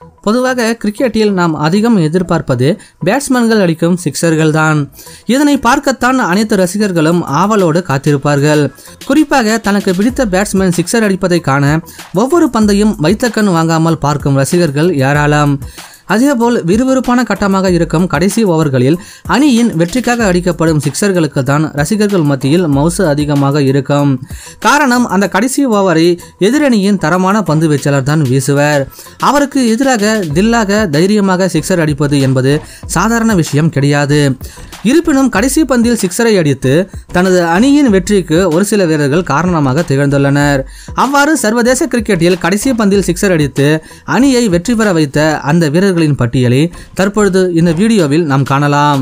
பொதுவாக கிரிக்கெட்டில் நாம் அதிகம் எதிர்பார்ப்பது பேட்ஸ்மேன்கள் அடிக்கும் சிக்சர்கள் தான் இதனை பார்க்கத்தான் அனைத்து ரசிகர்களும் ஆவலோடு காத்திருப்பார்கள் குறிப்பாக தனக்கு பிடித்த பேட்ஸ்மேன் சிக்சர் அடிப்பதை காண ஒவ்வொரு பந்தையும் வைத்த கண் வாங்காமல் பார்க்கும் ரசிகர்கள் ஏராளம் அதேபோல் விறுவிறுப்பான கட்டமாக இருக்கும் கடைசி ஓவர்களில் அணியின் வெற்றிக்காக அடிக்கப்படும் சிக்சர்களுக்கு தான் ரசிகர்கள் மத்தியில் மவுசு அதிகமாக இருக்கும் காரணம் அந்த கடைசி ஓவரை எதிரணியின் தரமான பந்து வீச்சாளர் தான் வீசுவர் அவருக்கு எதிராக தில்லாக தைரியமாக சிக்சர் அடிப்பது என்பது சாதாரண விஷயம் கிடையாது இருப்பினும் கடைசி பந்தில் சிக்சரை அடித்து தனது அணியின் வெற்றிக்கு ஒரு சில வீரர்கள் காரணமாக திகழ்ந்துள்ளனர் அவ்வாறு சர்வதேச கிரிக்கெட்டில் கடைசி பந்தில் சிக்சர் அடித்து அணியை வெற்றி பெற வைத்த அந்த வீரர்களின் பட்டியலை தற்பொழுது இந்த வீடியோவில் நாம் காணலாம்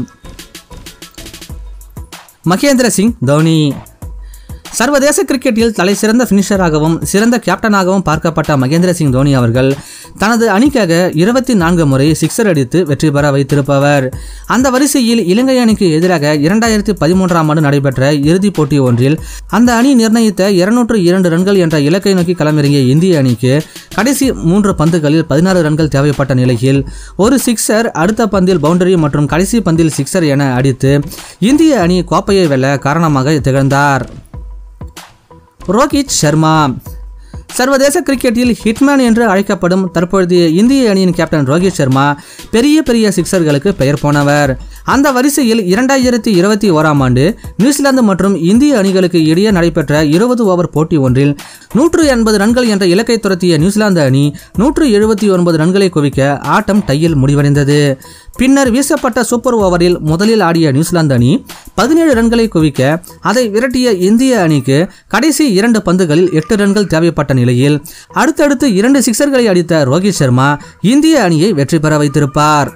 மகேந்திர சிங் தோனி சர்வதேச கிரிக்கெட்டில் தலை சிறந்த ஃபினிஷராகவும் சிறந்த கேப்டனாகவும் பார்க்கப்பட்ட மகேந்திர சிங் தோனி அவர்கள் தனது அணிக்காக இருபத்தி நான்கு முறை சிக்ஸர் அடித்து வெற்றி பெற வைத்திருப்பவர் அந்த வரிசையில் இலங்கை அணிக்கு எதிராக இரண்டாயிரத்தி பதிமூன்றாம் ஆண்டு நடைபெற்ற இறுதிப் போட்டி ஒன்றில் அந்த அணி நிர்ணயித்த இருநூற்று இரண்டு ரன்கள் என்ற இலக்கை நோக்கி களமிறங்கிய இந்திய அணிக்கு கடைசி மூன்று பந்துகளில் பதினாறு ரன்கள் தேவைப்பட்ட நிலையில் ஒரு சிக்ஸர் அடுத்த பந்தில் பவுண்டரி மற்றும் கடைசி பந்தில் சிக்ஸர் என அடித்து இந்திய அணி கோப்பையை வெல்ல காரணமாக திகழ்ந்தார் ரோஹித் சர்மா சர்வதேச கிரிக்கெட்டில் ஹிட்மேன் என்று அழைக்கப்படும் தற்பொழுதைய இந்திய அணியின் கேப்டன் ரோஹித் சர்மா பெரிய பெரிய சிக்சர்களுக்கு பெயர் போனவர் அந்த வரிசையில் இரண்டாயிரத்தி இருபத்தி ஓராம் ஆண்டு நியூசிலாந்து மற்றும் இந்திய அணிகளுக்கு இடையே நடைபெற்ற இருபது ஓவர் போட்டி ஒன்றில் நூற்று எண்பது ரன்கள் என்ற இலக்கை துரத்திய நியூசிலாந்து அணி நூற்று எழுபத்தி ஒன்பது ரன்களை குவிக்க ஆட்டம் டையில் முடிவடைந்தது பின்னர் வீசப்பட்ட சூப்பர் ஓவரில் முதலில் ஆடிய நியூசிலாந்து அணி பதினேழு ரன்களை குவிக்க அதை விரட்டிய இந்திய அணிக்கு கடைசி இரண்டு பந்துகளில் எட்டு ரன்கள் தேவைப்பட்ட நிலையில் அடுத்தடுத்து இரண்டு சிக்சர்களை அடித்த ரோஹித் சர்மா இந்திய அணியை வெற்றி பெற வைத்திருப்பார்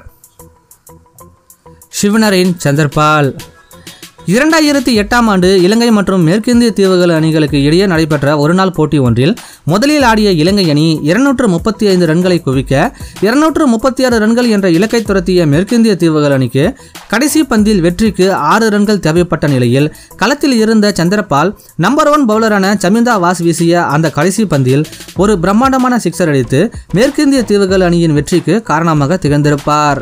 சிவனரின் சந்தர்பால் இரண்டாயிரத்தி எட்டாம் ஆண்டு இலங்கை மற்றும் மேற்கிந்திய தீவுகள் அணிகளுக்கு இடையே நடைபெற்ற ஒருநாள் போட்டி ஒன்றில் முதலில் ஆடிய இலங்கை அணி இருநூற்று முப்பத்தி ஐந்து ரன்களை குவிக்க இருநூற்று முப்பத்தி ஆறு ரன்கள் என்ற இலக்கை துரத்திய மேற்கிந்திய தீவுகள் அணிக்கு கடைசி பந்தில் வெற்றிக்கு ஆறு ரன்கள் தேவைப்பட்ட நிலையில் களத்தில் இருந்த சந்திரபால் நம்பர் ஒன் பவுலரான சமிந்தா வாஸ் வீசிய அந்த கடைசி பந்தில் ஒரு பிரம்மாண்டமான சிக்ஸர் அடித்து மேற்கிந்திய தீவுகள் அணியின் வெற்றிக்கு காரணமாக திகழ்ந்திருப்பார்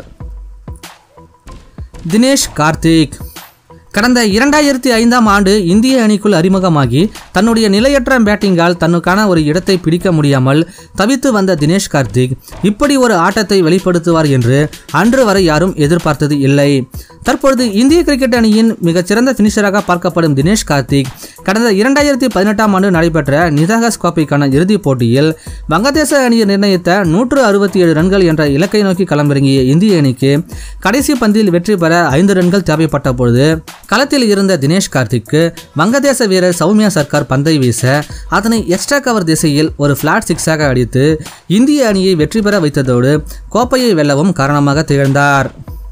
தினேஷ் கார்த்திக் கடந்த இரண்டாயிரத்தி ஐந்தாம் ஆண்டு இந்திய அணிக்குள் அறிமுகமாகி தன்னுடைய நிலையற்ற பேட்டிங்கால் தன்னுக்கான ஒரு இடத்தை பிடிக்க முடியாமல் தவித்து வந்த தினேஷ் கார்த்திக் இப்படி ஒரு ஆட்டத்தை வெளிப்படுத்துவார் என்று அன்று வரை யாரும் எதிர்பார்த்தது இல்லை தற்பொழுது இந்திய கிரிக்கெட் அணியின் மிகச்சிறந்த பினிஷராக பார்க்கப்படும் தினேஷ் கார்த்திக் கடந்த இரண்டாயிரத்தி பதினெட்டாம் ஆண்டு நடைபெற்ற நிதாகஸ் கோப்பைக்கான இறுதிப் போட்டியில் வங்கதேச அணியை நிர்ணயித்த நூற்று அறுபத்தி ஏழு ரன்கள் என்ற இலக்கை நோக்கி களமிறங்கிய இந்திய அணிக்கு கடைசி பந்தில் வெற்றி பெற ஐந்து ரன்கள் தேவைப்பட்ட பொழுது களத்தில் இருந்த தினேஷ் கார்த்திக்கு வங்கதேச வீரர் சௌமியா சர்க்கார் பந்தை வீச அதனை எக்ஸ்ட்ரா கவர் திசையில் ஒரு பிளாட் சிக்ஸாக அடித்து இந்திய அணியை வெற்றி பெற வைத்ததோடு கோப்பையை வெல்லவும் காரணமாக திகழ்ந்தார்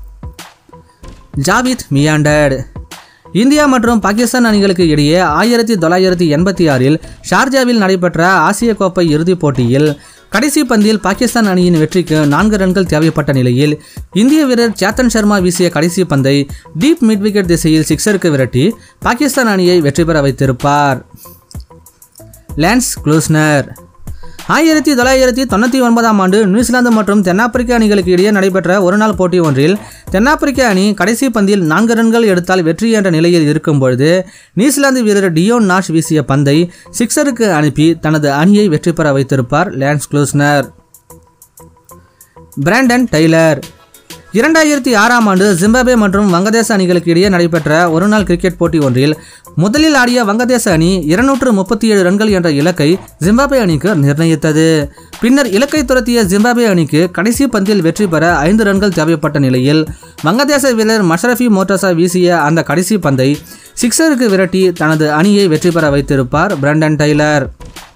ஜாவித் மியாண்டட் இந்தியா மற்றும் பாகிஸ்தான் அணிகளுக்கு இடையே ஆயிரத்தி தொள்ளாயிரத்தி எண்பத்தி ஆறில் ஷார்ஜாவில் நடைபெற்ற ஆசிய கோப்பை இறுதிப் போட்டியில் கடைசி பந்தில் பாகிஸ்தான் அணியின் வெற்றிக்கு நான்கு ரன்கள் தேவைப்பட்ட நிலையில் இந்திய வீரர் சேத்தன் சர்மா வீசிய கடைசி பந்தை டீப் மிட் விக்கெட் திசையில் சிக்ஸருக்கு விரட்டி பாகிஸ்தான் அணியை வெற்றி பெற வைத்திருப்பார் லான்ஸ் க்ளூஸ்னர் ஆயிரத்தி தொள்ளாயிரத்தி தொண்ணூற்றி ஒன்பதாம் ஆண்டு நியூசிலாந்து மற்றும் தென்னாப்பிரிக்க அணிகளுக்கு இடையே நடைபெற்ற ஒருநாள் போட்டி ஒன்றில் தென்னாப்பிரிக்க அணி கடைசி பந்தில் நான்கு ரன்கள் எடுத்தால் வெற்றி என்ற நிலையில் இருக்கும் பொழுது நியூசிலாந்து வீரர் டியோன் நாஷ் வீசிய பந்தை சிக்ஸருக்கு அனுப்பி தனது அணியை வெற்றி பெற வைத்திருப்பார் லான்ஸ் க்ளூஸ்னர் பிராண்டன் டெய்லர் இரண்டாயிரத்தி ஆறாம் ஆண்டு ஜிம்பாப்வே மற்றும் வங்கதேச அணிகளுக்கு இடையே நடைபெற்ற ஒருநாள் கிரிக்கெட் போட்டி ஒன்றில் முதலில் ஆடிய வங்கதேச அணி இருநூற்று முப்பத்தி ஏழு ரன்கள் என்ற இலக்கை ஜிம்பாப்வே அணிக்கு நிர்ணயித்தது பின்னர் இலக்கை துரத்திய ஜிம்பாப்வே அணிக்கு கடைசி பந்தில் வெற்றி பெற ஐந்து ரன்கள் தேவைப்பட்ட நிலையில் வங்கதேச வீரர் மஷரஃபி மோட்டோசா வீசிய அந்த கடைசி பந்தை சிக்ஸருக்கு விரட்டி தனது அணியை வெற்றி பெற வைத்திருப்பார் பிராண்டன் டைலர்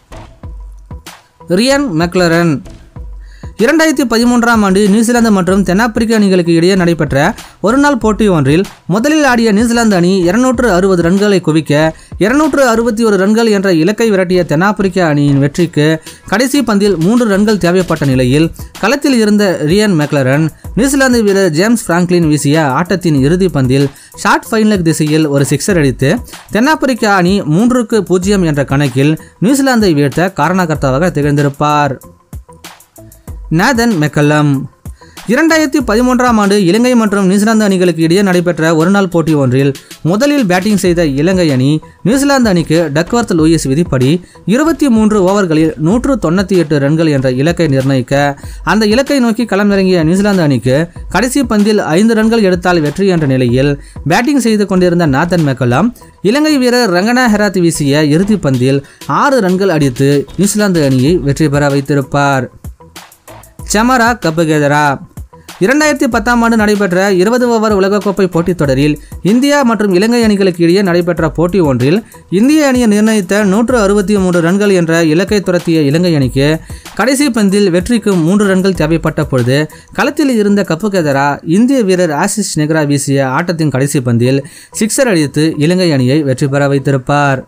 ரியன் மெக்லரன் இரண்டாயிரத்தி பதிமூன்றாம் ஆண்டு நியூசிலாந்து மற்றும் தென்னாப்பிரிக்க அணிகளுக்கு இடையே நடைபெற்ற ஒருநாள் போட்டி ஒன்றில் முதலில் ஆடிய நியூசிலாந்து அணி இருநூற்று அறுபது ரன்களை குவிக்க இருநூற்று அறுபத்தி ஒரு ரன்கள் என்ற இலக்கை விரட்டிய தென்னாப்பிரிக்க அணியின் வெற்றிக்கு கடைசி பந்தில் மூன்று ரன்கள் தேவைப்பட்ட நிலையில் களத்தில் இருந்த ரியன் மெக்லரன் நியூசிலாந்து வீரர் ஜேம்ஸ் பிராங்க்லின் வீசிய ஆட்டத்தின் இறுதி பந்தில் ஷார்ட் ஃபைனல் திசையில் ஒரு சிக்ஸர் அடித்து தென்னாப்பிரிக்க அணி மூன்றுக்கு பூஜ்ஜியம் என்ற கணக்கில் நியூசிலாந்தை வீழ்த்த காரணகர்த்தாவாக திகழ்ந்திருப்பார் நாதன் மெக்கல்லம் இரண்டாயிரத்தி பதிமூன்றாம் ஆண்டு இலங்கை மற்றும் நியூசிலாந்து அணிகளுக்கு இடையே நடைபெற்ற ஒருநாள் போட்டி ஒன்றில் முதலில் பேட்டிங் செய்த இலங்கை அணி நியூசிலாந்து அணிக்கு டக்வர்த் லூயிஸ் விதிப்படி இருபத்தி மூன்று ஓவர்களில் நூற்று தொண்ணூற்றி எட்டு ரன்கள் என்ற இலக்கை நிர்ணயிக்க அந்த இலக்கை நோக்கி களமிறங்கிய நியூசிலாந்து அணிக்கு கடைசி பந்தில் ஐந்து ரன்கள் எடுத்தால் வெற்றி என்ற நிலையில் பேட்டிங் செய்து கொண்டிருந்த நாத்தன் மெக்கல்லாம் இலங்கை வீரர் ரங்கனா ஹெராத் வீசிய இறுதிப் பந்தில் ஆறு ரன்கள் அடித்து நியூசிலாந்து அணியை வெற்றி பெற வைத்திருப்பார் சமரா கப்புகேதரா இரண்டாயிரத்தி பத்தாம் ஆண்டு நடைபெற்ற இருபது ஓவர் உலகக்கோப்பை போட்டித் தொடரில் இந்தியா மற்றும் இலங்கை அணிகளுக்கு இடையே நடைபெற்ற போட்டி ஒன்றில் இந்திய அணியை நிர்ணயித்த நூற்று அறுபத்தி மூன்று ரன்கள் என்ற இலக்கை துரத்திய இலங்கை அணிக்கு கடைசி பந்தில் வெற்றிக்கு மூன்று ரன்கள் தேவைப்பட்ட பொழுது களத்தில் இருந்த கப்புகேதரா இந்திய வீரர் ஆசிஷ் நெக்ரா வீசிய ஆட்டத்தின் கடைசி பந்தில் சிக்ஸர் அடித்து இலங்கை அணியை வெற்றி பெற வைத்திருப்பார்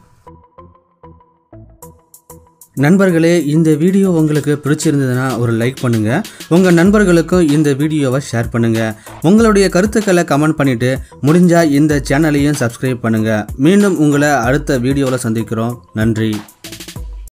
நண்பர்களே இந்த வீடியோ உங்களுக்கு பிடிச்சிருந்ததுன்னா ஒரு லைக் பண்ணுங்க உங்க நண்பர்களுக்கும் இந்த வீடியோவை ஷேர் பண்ணுங்க உங்களுடைய கருத்துக்களை கமெண்ட் பண்ணிட்டு முடிஞ்சா இந்த சேனலையும் சப்ஸ்கிரைப் பண்ணுங்க மீண்டும் உங்களை அடுத்த வீடியோவில் சந்திக்கிறோம் நன்றி